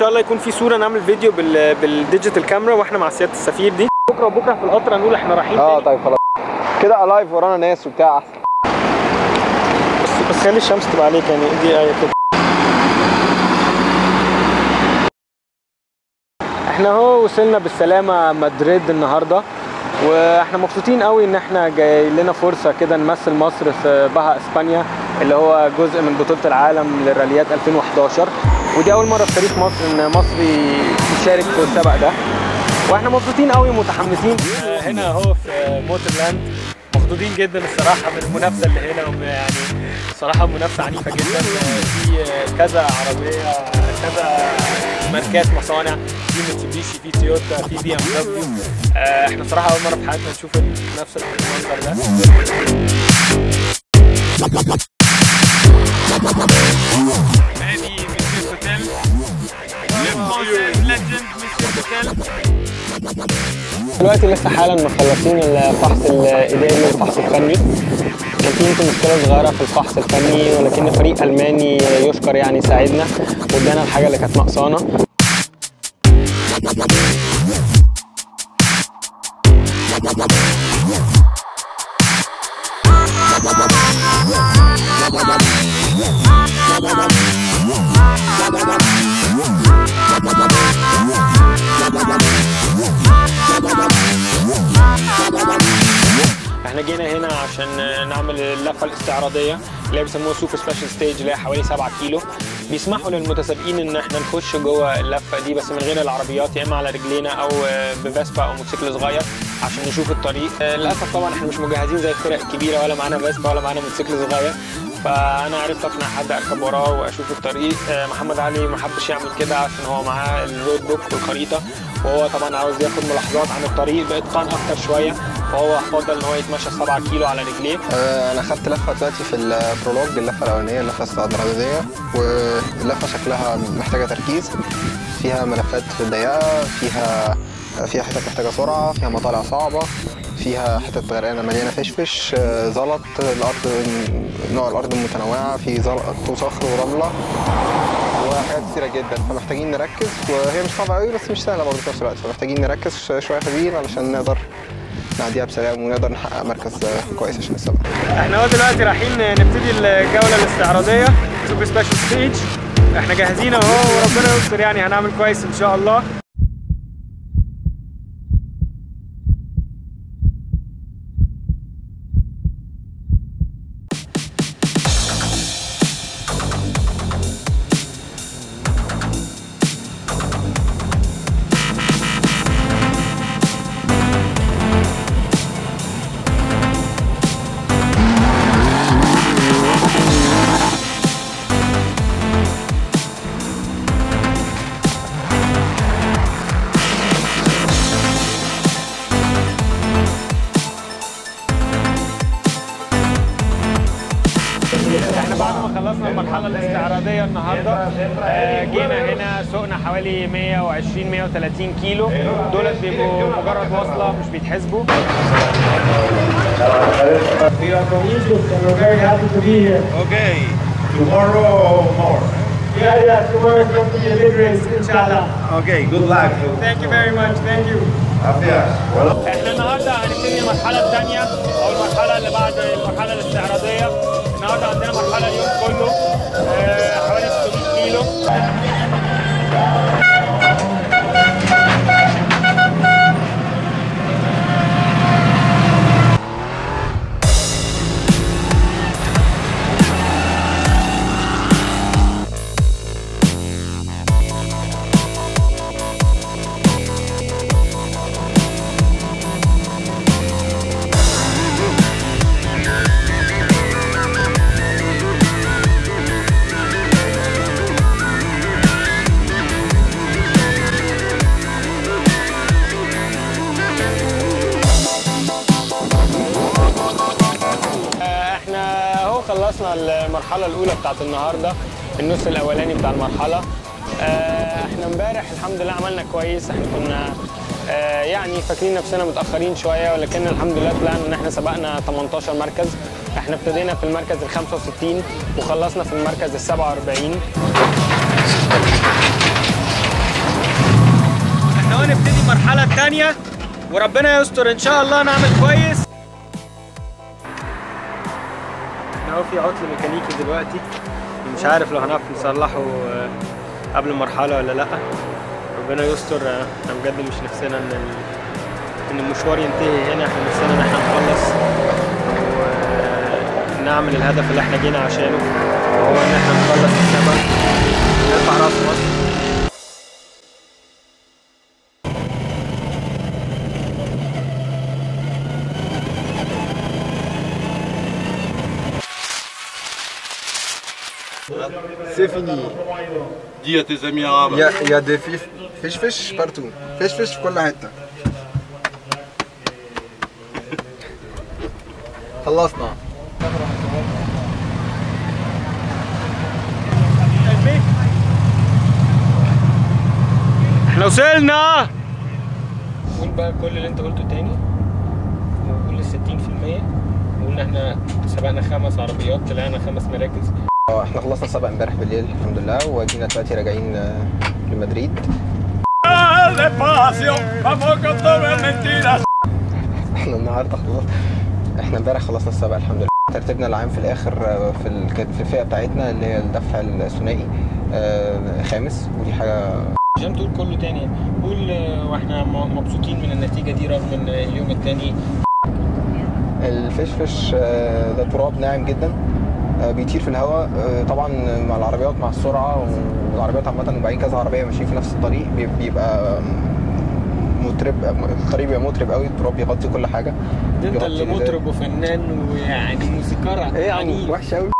شاء الله يكون في صوره نعمل فيديو بال بالديجيتال كاميرا واحنا مع سياده السفير دي بكره وبكره في القطر هنقول احنا رايحين اه تاني. طيب خلاص كده الايف ورانا ناس وبتاع احسن بس بس خلي الشمس تبقى عليك يعني دي ايه كده احنا اهو وصلنا بالسلامه مدريد النهارده واحنا مبسوطين قوي ان احنا جاي لنا فرصه كده نمثل مصر في بها اسبانيا اللي هو جزء من بطوله العالم للراليات 2011 ودي اول مره في تاريخ مصر ان مصري يشارك في السبق ده واحنا مبسوطين قوي ومتحمسين هنا اهو في موترلاند مخضوضين جدا الصراحه من المنافسه اللي هنا يعني الصراحه منافسه عنيفه جدا في كذا عربيه كذا ماركات مصانع في ميتسوبيشي في تويوتا في بي ام دبليو احنا صراحه اول مره في حياتنا نشوف المنافسه بالمنظر ده ادي ميسيو هوتيل ليجند ميسيو هوتيل دلوقتي لسه حالا مخلصين الفحص الاداري والفحص الفني كان في يمكن مشكله صغيره في الفحص الفني ولكن فريق الماني يشكر يعني ساعدنا وادانا الحاجه اللي كانت ناقصانا احنا جينا هنا عشان نعمل اللفه الاستعراضيه اللي هي بيسموها سوبر سبيشال ستيج اللي هي حوالي 7 كيلو بيسمحوا للمتسابقين ان احنا نخش جوه اللفه دي بس من غير العربيات يا اما على رجلينا او بفيسبا او موتوسيكل صغير عشان نشوف الطريق للاسف طبعا احنا مش مجهزين زي الفرق الكبيره ولا معانا فيسبا ولا معانا موتوسيكل صغير فانا عرفت اقنع حد اركب وراه واشوف الطريق محمد علي ما حبش يعمل كده عشان هو معاه الرود بوك والخريطه وهو طبعا عاوز ياخد ملاحظات عن الطريق باتقان اكتر شويه فهو فضل ان هو يتمشى 7 كيلو على رجليه انا خدت لفه دلوقتي في البرولوج اللفه الاولانيه اللفه الاستعراضيه واللفه شكلها محتاجه تركيز فيها ملفات ضيقه فيها فيها حتت محتاجه سرعه فيها مطالع صعبه فيها حتت غرقانه مليانه فشفش زلط الارض نوع الارض متنوعه في زلط وصخر ورمله وحاجات كتيره جدا فمحتاجين نركز وهي مش صعبه قوي بس مش سهله برضه في نفس الوقت فمحتاجين نركز شويه حلوين علشان نقدر نعديها بسلام ونقدر نحقق مركز كويس عشان السباق احنا هو دلوقتي رايحين نبتدي الجوله الاستعراضيه سوبر سبيشال ستيج احنا جاهزين اهو وربنا يستر يعني هنعمل كويس ان شاء الله احنا بعد ما خلصنا المرحله الاستعراضيه النهارده آه، جينا هنا سوقنا حوالي 120 130 كيلو دولت بيبقوا مجرد وصله مش بيتحسبوا We are from Egypt and we're very happy to be here. Okay. Tomorrow more. Yeah, yeah, tomorrow is going to be a big race, inshallah. Okay, good luck. Thank you very much thank you Gracias. Well, احنا النهارده هنبتدي المرحله الثانيه او المرحله اللي بعد المرحله الاستعراضيه النهارده عندنا مرحله اليوم كله آه، حوالي 600 كيلو احنا اهو خلصنا المرحله الاولى بتاعت النهارده النص الاولاني بتاع المرحله آه، احنا امبارح الحمد لله عملنا كويس احنا كنا آه، يعني فاكرين نفسنا متاخرين شويه ولكن الحمد لله طلعنا ان احنا سبقنا 18 مركز احنا ابتدينا في المركز ال 65 وخلصنا في المركز ال 47 اهو نبتدي المرحله الثانيه وربنا يستر ان شاء الله نعمل كويس اهو في عطل ميكانيكي دلوقتي مش عارف لو هنعرف نصلحه آه، قبل المرحله ولا لا ربنا يستر آه، احنا بجد مش نفسنا ان ال- ان المشوار ينتهي هنا احنا نفسنا ان احنا نخلص ونعمل الهدف اللي احنا جينا عشانه وهو ان احنا نخلص السبق ونرفع راس مصر C'est fini. Dis à tes amis arabes. Il y a, il y a des fish, fish fish partout. Fish fish في كل حتة. خلصنا. احنا وصلنا قول بقى كل اللي انت قلته تاني وقول ال 60% وقلنا احنا سبقنا خمس عربيات طلعنا خمس مراكز اه احنا خلصنا السبق امبارح بالليل الحمد لله وجينا دلوقتي راجعين آه، لمدريد احنا النهارده خلاص احنا امبارح خلصنا السبق الحمد لله ترتيبنا العام في الاخر آه، في ال- كانت في الفئه بتاعتنا اللي هي الدفع الثنائي آه، خامس ودي حاجه عشان تقول كله تاني قول آه، واحنا م- مبسوطين من النتيجه دي رغم ان اليوم التاني الفشفش آه، ده تراب ناعم جدا آه، بيطير في الهواء آه، طبعا مع العربيات مع السرعه والعربيات عامه وبعدين كذا عربيه ماشيين في نفس الطريق بي- بيبقى مطرب الطريق بيبقى مطرب قوي التراب بيغطي كل حاجه ده انت بيغطي اللي الإزاز. مطرب وفنان ويعني موسيقار ايه يا عم عنيف. وحش قوي